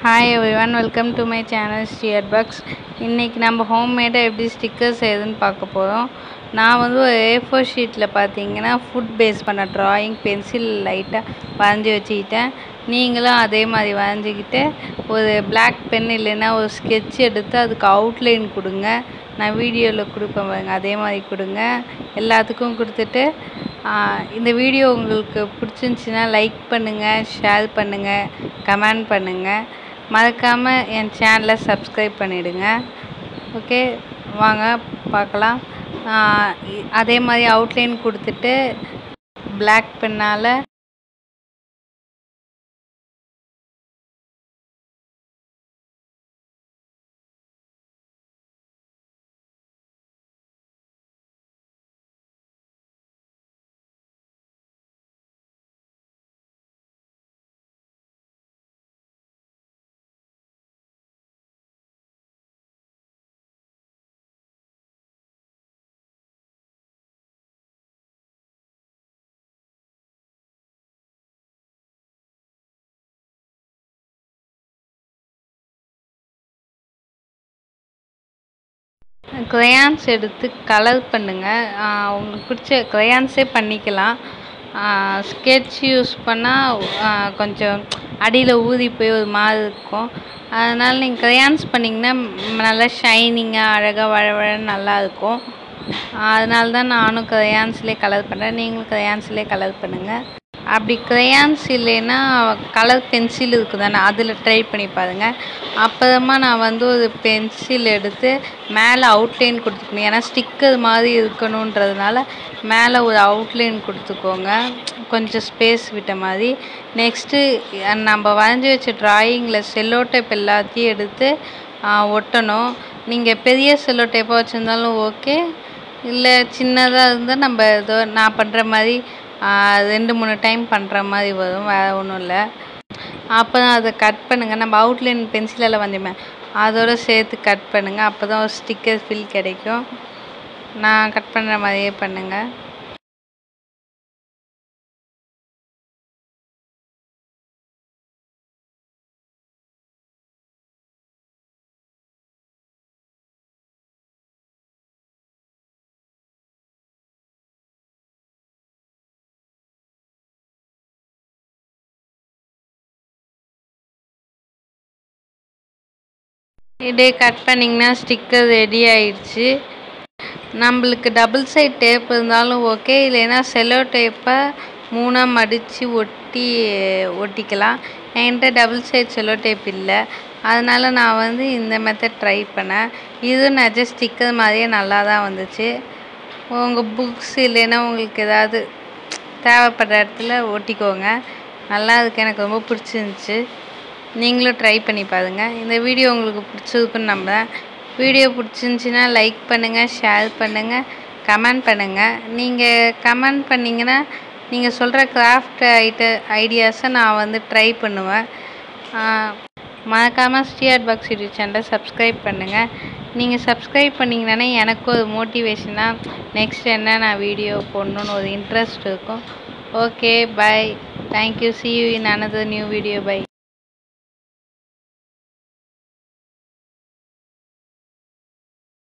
hi everyone welcome to my channel steer box இன்றைக்கி நம்ம ஹோம்மேடாக எப்படி ஸ்டிக்கர்ஸ் எதுன்னு பார்க்க போகிறோம் நான் வந்து ஒரு ஏ ஃபோர் ஷீட்டில் பார்த்தீங்கன்னா ஃபுட் பேஸ் பண்ண ட்ராயிங் பென்சில் லைட்டாக வரைஞ்சி வச்சுக்கிட்டேன் நீங்களும் அதே மாதிரி வரைஞ்சிக்கிட்டு ஒரு பிளாக் பென் இல்லைன்னா ஒரு ஸ்கெட்ச் எடுத்து அதுக்கு அவுட்லைன் கொடுங்க நான் வீடியோவில் கொடுப்பேன் பாருங்க அதே மாதிரி கொடுங்க எல்லாத்துக்கும் கொடுத்துட்டு ஆஹ், இந்த வீடியோ உங்களுக்கு பிடிச்சிருந்துச்சின்னா லைக் பண்ணுங்கள் ஷேர் பண்ணுங்கள் கமெண்ட் பண்ணுங்கள் மறக்காமல் என் சேனலை சப்ஸ்கிரைப் பண்ணிவிடுங்க ஓகே வாங்க பார்க்கலாம் ஆஹ், இ- அதே மாதிரி அவுட்லைன் கொடுத்துட்டு பிளாக் பென்னால் crayons எடுத்து கலர் பண்ணுங்கள் உங்களுக்கு பிடிச்ச crayonsஸே பண்ணிக்கலாம் ஸ்கெட்ச் யூஸ் பண்ணால் கொஞ்சம் அடியில் ஊறி போய் ஒரு மாதிரி இருக்கும் அதனால் நீங்கள் crayons பண்ணிங்கன்னா ம், நல்லா ஷைனிங்காக அழகாக வழவழன்னு நல்லா இருக்கும் அதனால தான் நானும் crayonsலேயே கலர் பண்ணுறேன் நீங்களும் crayonsலேயே கலர் பண்ணுங்கள் அப்படி crayons இல்லைன்னா கலர் பென்சில் இருக்குது தானே அதில் ட்ரை பண்ணி பாருங்கள் அப்புறமா நான் வந்து ஒரு பென்சில் எடுத்து மேலே அவுட்லைன் கொடுத்துக்கணும் ஏன்னா ஸ்டிக்கர் மாதிரி இருக்கணுன்றதுனால மேலே ஒரு அவுட்லைன் கொடுத்துக்கோங்க கொஞ்சம் ஸ்பேஸ் விட்ட மாதிரி நெக்ஸ்ட்டு நம்ம வரைஞ்சி வச்ச ட்ராயிங்கில் செல்லோ டேப் எல்லாத்தையும் எடுத்து ஆ, ஒட்டணும் நீங்கள் பெரிய செல்லோ டேப்பாக வச்சுருந்தாலும் ஓகே இல்லை சின்னதாக இருந்தால் நம்ம ஏதோ நான் பண்ணுற மாதிரி ஆ, ரெண்டு மூணு டைம் பண்ணுற மாதிரி வரும் வேறு ஒன்றும் இல்லை அப்போ தான் அதை கட் பண்ணுங்கள் நம்ம அவுட்லைன் பென்சிலால் வரைஞ்சோமே அதோட சேர்த்து கட் பண்ணுங்கள் அப்போ தான் ஒரு ஸ்டிக்கர் ஃபில் கிடைக்கும் நான் கட் பண்ணுற மாதிரியே பண்ணுங்கள் இதே கட் பண்ணிங்கன்னா ஸ்டிக்கர் ரெடி ஆயிடுச்சு நம்மளுக்கு டபுள் சைட் டேப் இருந்தாலும் ஓகே இல்லைன்னா செல்லோ டேப்பை மூணாக மடித்து ஒட்டி ஒட்டிக்கலாம் என்கிட்ட டபுள் சைட் செல்லோ டேப் இல்லை அதனால் நான் வந்து இந்த மெத்தட் ட்ரை பண்ணேன் இது நிஜ ஸ்டிக்கர் மாதிரியே நல்லா தான் வந்துச்சு உங்கள் புக்ஸ் இல்லைன்னா உங்களுக்கு ஏதாவது தேவைப்படுற இடத்துல ஒட்டிக்கோங்க நல்லா இருக்கு எனக்கு ரொம்ப பிடிச்சிருந்துச்சி நீங்களும் ட்ரை பண்ணி பாருங்க இந்த வீடியோ உங்களுக்கு பிடிச்சிருக்குன்னு நம்புகிறேன் வீடியோ பிடிச்சிருந்துச்சின்னா லைக் பண்ணுங்கள் ஷேர் பண்ணுங்கள் கமெண்ட் பண்ணுங்கள் நீங்கள் கமெண்ட் பண்ணிங்கன்னா நீங்கள் சொல்கிற கிராஃப்ட் ஐட்ட ஐடியாஸை நான் வந்து ட்ரை பண்ணுவேன் மறக்காமல் ஸ்டியர் பாக்ஸ் யூடியூப் சேனலை சப்ஸ்கிரைப் பண்ணுங்கள் நீங்கள் சப்ஸ்கிரைப் பண்ணிங்கன்னா எனக்கு ஒரு மோட்டிவேஷனாக நெக்ஸ்ட் என்ன நான் வீடியோ போடணுன்னு ஒரு இன்ட்ரெஸ்ட் இருக்கும் okay bye thank you see you in another new video by